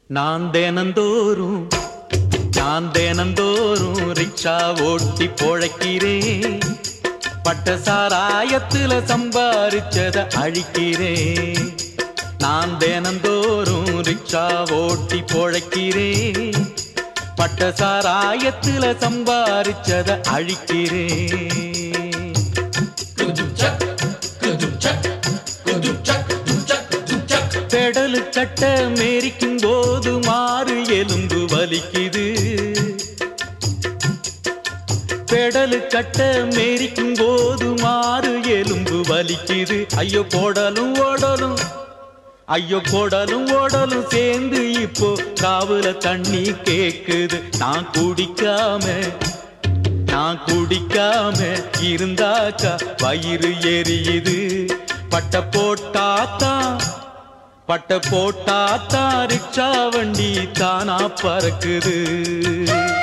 நான் தினந்தோறும் நான் தினந்தோறும் ரிக்ஷா ஓட்டி பொழைக்கிறேன் பட்ட சாராயத்துல சம்பாரிச்சத அழிக்கிறேன் நான் தினந்தோறும் ரிக்ஷா ஓட்டி பொழைக்கிறேன் பட்ட சாராயத்துல சம்பாரிச்சத அழிக்கிறேன் பெடலு கட்ட மேரிக்கும் போது மாறு எலும்பு வலிக்குது பெடலு கட்ட மேரிக்கும் போது மாறு எலும்பு வலிக்குது ஐயோ போடலும் ஓடலும் ஐயோ போடலும் ஓடலும் சேர்ந்து இப்போ காவுல தண்ணி கேக்குது நான் குடிக்காம நான் குடிக்காம இருந்தாக்கா வயிறு எரியுது பட்ட போட்டாத்தான் பட்ட போட்டாத்தான் ரிக்ஷா வண்டி தானா பறக்குது